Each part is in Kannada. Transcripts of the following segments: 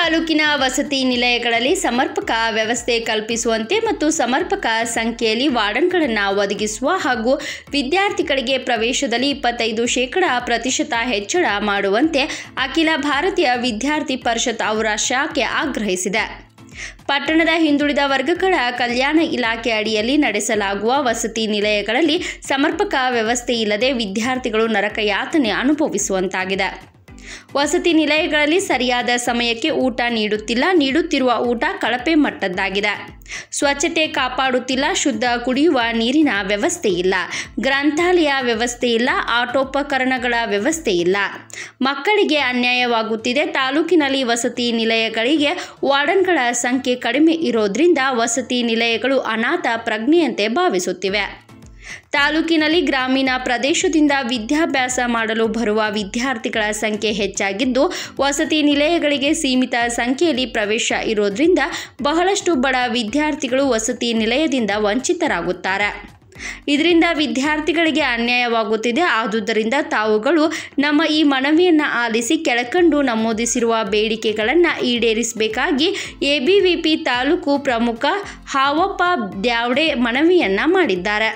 ತಾಲೂಕಿನ ವಸತಿ ನಿಲಯಗಳಲ್ಲಿ ಸಮರ್ಪಕ ವ್ಯವಸ್ಥೆ ಕಲ್ಪಿಸುವಂತೆ ಮತ್ತು ಸಮರ್ಪಕ ಸಂಖ್ಯೆಯಲ್ಲಿ ವಾರ್ಡನ್ಗಳನ್ನು ಒದಗಿಸುವ ಹಾಗೂ ವಿದ್ಯಾರ್ಥಿಗಳಿಗೆ ಪ್ರವೇಶದಲ್ಲಿ ಇಪ್ಪತ್ತೈದು ಶೇಕಡ ಪ್ರತಿಶತ ಹೆಚ್ಚಳ ಮಾಡುವಂತೆ ಅಖಿಲ ಭಾರತೀಯ ವಿದ್ಯಾರ್ಥಿ ಪರಿಷತ್ ಅವರ ಶಾಖೆ ಆಗ್ರಹಿಸಿದೆ ಪಟ್ಟಣದ ಹಿಂದುಳಿದ ವರ್ಗಗಳ ಕಲ್ಯಾಣ ಇಲಾಖೆ ಅಡಿಯಲ್ಲಿ ನಡೆಸಲಾಗುವ ವಸತಿ ನಿಲಯಗಳಲ್ಲಿ ಸಮರ್ಪಕ ವ್ಯವಸ್ಥೆ ಇಲ್ಲದೆ ವಿದ್ಯಾರ್ಥಿಗಳು ನರಕಯಾತನೆ ಅನುಭವಿಸುವಂತಾಗಿದೆ ವಸತಿ ನಿಲಯಗಳಲ್ಲಿ ಸರಿಯಾದ ಸಮಯಕ್ಕೆ ಊಟ ನೀಡುತ್ತಿಲ್ಲ ನೀಡುತ್ತಿರುವ ಊಟ ಕಳಪೆ ಮಟ್ಟದ್ದಾಗಿದೆ ಸ್ವಚ್ಛತೆ ಕಾಪಾಡುತ್ತಿಲ್ಲ ಶುದ್ಧ ಕುಡಿಯುವ ನೀರಿನ ವ್ಯವಸ್ಥೆ ಇಲ್ಲ ಗ್ರಂಥಾಲಯ ವ್ಯವಸ್ಥೆ ಇಲ್ಲ ಆಟೋಪಕರಣಗಳ ವ್ಯವಸ್ಥೆ ಇಲ್ಲ ಮಕ್ಕಳಿಗೆ ಅನ್ಯಾಯವಾಗುತ್ತಿದೆ ತಾಲೂಕಿನಲ್ಲಿ ವಸತಿ ನಿಲಯಗಳಿಗೆ ವಾರ್ಡನ್ಗಳ ಸಂಖ್ಯೆ ಕಡಿಮೆ ಇರೋದ್ರಿಂದ ವಸತಿ ನಿಲಯಗಳು ಅನಾಥ ಪ್ರಜ್ಞೆಯಂತೆ ಭಾವಿಸುತ್ತಿವೆ ತಾಲೂಕಿನಲ್ಲಿ ಗ್ರಾಮೀಣ ಪ್ರದೇಶದಿಂದ ವಿದ್ಯಾಭ್ಯಾಸ ಮಾಡಲು ಬರುವ ವಿದ್ಯಾರ್ಥಿಗಳ ಸಂಖ್ಯೆ ಹೆಚ್ಚಾಗಿದ್ದು ವಸತಿ ನಿಲಯಗಳಿಗೆ ಸೀಮಿತ ಸಂಖ್ಯೆಯಲ್ಲಿ ಪ್ರವೇಶ ಇರೋದ್ರಿಂದ ಬಹಳಷ್ಟು ಬಡ ವಿದ್ಯಾರ್ಥಿಗಳು ವಸತಿ ನಿಲಯದಿಂದ ವಂಚಿತರಾಗುತ್ತಾರೆ ಇದರಿಂದ ವಿದ್ಯಾರ್ಥಿಗಳಿಗೆ ಅನ್ಯಾಯವಾಗುತ್ತಿದೆ ಆದುದರಿಂದ ತಾವುಗಳು ನಮ್ಮ ಈ ಮನವಿಯನ್ನು ಆಲಿಸಿ ಕೆಳಕಂಡು ನಮೂದಿಸಿರುವ ಬೇಡಿಕೆಗಳನ್ನು ಈಡೇರಿಸಬೇಕಾಗಿ ಎಬಿವಿಪಿ ತಾಲೂಕು ಪ್ರಮುಖ ಹಾವಪ್ಪ ದ್ಯಾವಡೆ ಮನವಿಯನ್ನ ಮಾಡಿದ್ದಾರೆ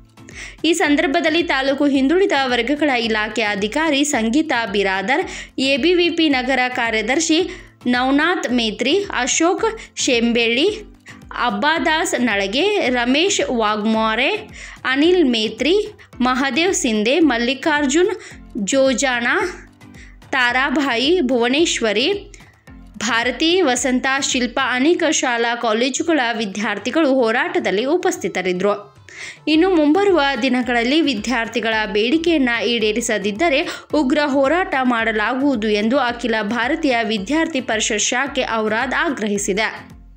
ಈ ಸಂದರ್ಭದಲ್ಲಿ ತಾಲೂಕು ಹಿಂದುಳಿದ ವರ್ಗಗಳ ಇಲಾಖೆ ಅಧಿಕಾರಿ ಸಂಗೀತಾ ಬಿರಾದರ್ ಎಬಿವಿಪಿ ನಗರ ಕಾರ್ಯದರ್ಶಿ ನವನಾಥ್ ಮೇತ್ರಿ ಅಶೋಕ್ ಶೆಂಬೆಳ್ಳಿ ಅಬ್ಬಾದಾಸ್ ನಳಗೆ ರಮೇಶ್ ವಾಗ್ಮೋರೆ ಅನಿಲ್ ಮೇತ್ರಿ ಮಹದೇವ್ ಸಿಂಧೆ ಮಲ್ಲಿಕಾರ್ಜುನ್ ಜೋಜಾಣ ತಾರಾಭಾಯಿ ಭುವನೇಶ್ವರಿ ಭಾರತಿ ವಸಂತ ಶಿಲ್ಪ ಅನೇಕ ಶಾಲಾ ಕಾಲೇಜುಗಳ ವಿದ್ಯಾರ್ಥಿಗಳು ಹೋರಾಟದಲ್ಲಿ ಉಪಸ್ಥಿತರಿದ್ದರು ಇನ್ನು ಮುಂಬರುವ ದಿನಗಳಲ್ಲಿ ವಿದ್ಯಾರ್ಥಿಗಳ ಬೇಡಿಕೆಯನ್ನು ಈಡೇರಿಸದಿದ್ದರೆ ಉಗ್ರ ಹೋರಾಟ ಮಾಡಲಾಗುವುದು ಎಂದು ಅಖಿಲ ಭಾರತೀಯ ವಿದ್ಯಾರ್ಥಿ ಪರಿಷತ್ ಶಾಖೆ ಔರಾದ್ ಆಗ್ರಹಿಸಿದೆ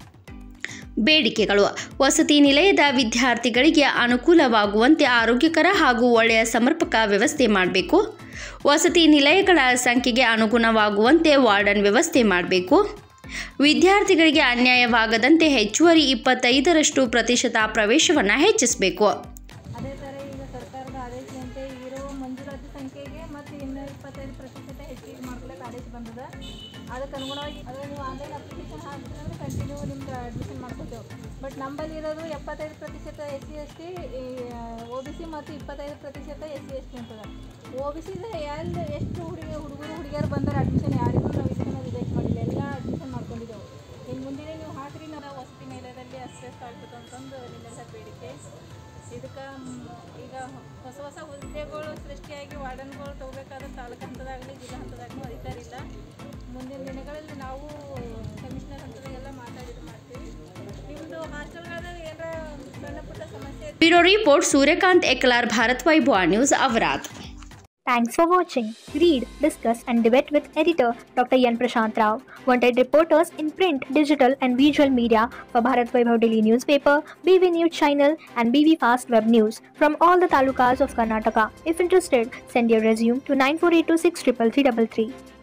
ಬೇಡಿಕೆಗಳು ವಸತಿ ನಿಲಯದ ವಿದ್ಯಾರ್ಥಿಗಳಿಗೆ ಅನುಕೂಲವಾಗುವಂತೆ ಆರೋಗ್ಯಕರ ಹಾಗೂ ಒಳ್ಳೆಯ ಸಮರ್ಪಕ ವ್ಯವಸ್ಥೆ ಮಾಡಬೇಕು ವಸತಿ ನಿಲಯಗಳ ಸಂಖ್ಯೆಗೆ ಅನುಗುಣವಾಗುವಂತೆ ವಾರ್ಡನ್ ವ್ಯವಸ್ಥೆ ಮಾಡಬೇಕು ವಿದ್ಯಾರ್ಥಿಗಳಿಗೆ ಅನ್ಯಾಯವಾಗದಂತೆ ಹೆಚ್ಚುವರಿ ಇಪ್ಪತ್ತೈದರಷ್ಟು ಪ್ರತಿಶತ ಪ್ರವೇಶವನ್ನು ಹೆಚ್ಚಿಸಬೇಕು ಅದೇ ಥರ ಈಗ ಸರ್ಕಾರದ ಆದೇಶದಂತೆ ಇರೋ ಮಂಜೂರಾತಿ ಸಂಖ್ಯೆಗೆ ಮತ್ತು ಇನ್ನು ಇಪ್ಪತ್ತೈದು ಪ್ರತಿಶತ ಹೆಚ್ಚಿಗೆ ಮಾಡ್ಕೊಳಕ್ಕೆ ಆದೇಶ ಬಂದದ ಅದಕ್ಕೆ ಅನುಗುಣವಾಗಿ ಅದೇ ನೀವು ಆನ್ಲೈನ್ ಅಪ್ಲಿಕೇಶನ್ ಹಾಕಿದ್ರೆ ಕಂಟಿನ್ಯೂ ನಿಮ್ದು ಅಡ್ಮಿಷನ್ ಮಾಡ್ಕೊತೇವೆ ಬಟ್ ನಂಬಲ್ಲಿ ಇರೋದು ಎಪ್ಪತ್ತೈದು ಪ್ರತಿಶತ S C S T O B C ಮತ್ತು ಇಪ್ಪತ್ತೈದು ಪ್ರತಿಶತ ಎಸ್ ಸಿ ಎಸ್ ಟಿ ಅಂತದ ಒ ಬಿ ಸಿದ ಎಲ್ಲಿ ಎಷ್ಟು ಹುಡುಗಿ ಹುಡುಗರು ಹುಡುಗಿಯರು ಬಂದರೆ ಅಡ್ಮಿಷನ್ ಯಾರಿಗೂ ನಾವು ಇದನ್ನು ರಿಜೆಕ್ಟ್ ಮಾಡಿಲ್ಲ ಎಲ್ಲ ಅಡ್ಮಿಷನ್ ಮಾಡ್ಕೊಂಡಿದ್ದೆವು ಇನ್ನು ಮುಂದಿನ ನೀವು ಹಾಕ್ರಿ ನಾವು ವಸತಿ ನಿಲಯದಲ್ಲಿ ಅಸೆಸ್ ಆಗ್ಬೇಕು ಅಂತಂದು ನಿಮ್ಮೆಲ್ಲ ಬೇಡಿಕೆ ಇದಕ್ಕೆ ಈಗ ಹೊಸ ಹೊಸ ಹುದ್ದೆಗಳು ಸೃಷ್ಟಿಯಾಗಿ ವಾರ್ಡನ್ಗಳು ತಗೋಬೇಕಾದ್ರೆ ತಾಲೂಕು ಹಂತದಾಗಲಿ ಜಿಲ್ಲಾ ಹಂತದಾಗಲಿ ಅಧಿಕಾರ ಇಲ್ಲ ಮುಂದಿನ ದಿನಗಳಲ್ಲಿ ನಾವು ಕಮಿಷನರ್ ಹಂತದಾಗೆಲ್ಲ ಮಾತಾಡಿದ್ದು ಮಾಡ್ತೀವಿ ನಿಮ್ಮದು ಹಾಸ್ಟೆಲ್ಗಳಲ್ಲಿ ಏನಾರ ಸಣ್ಣ ಪುಟ್ಟ ಸಮಸ್ಯೆ ಬ್ಯೂರೋ ರಿಪೋರ್ಟ್ ಸೂರ್ಯಕಾಂತ್ ಎಕ್ಲಾರ್ ಭಾರತ್ ವೈಭವ ನ್ಯೂಸ್ ಅವರಾತ್ Thanks for watching. Read, discuss, and debate with editor Dr. Yan Prashant Rao. Wanted reporters in print, digital, and visual media for Bharat Vaibhav Daily Newspaper, BV News Channel, and BV Fast Web News from all the talukas of Karnataka. If interested, send your resume to 9482633333.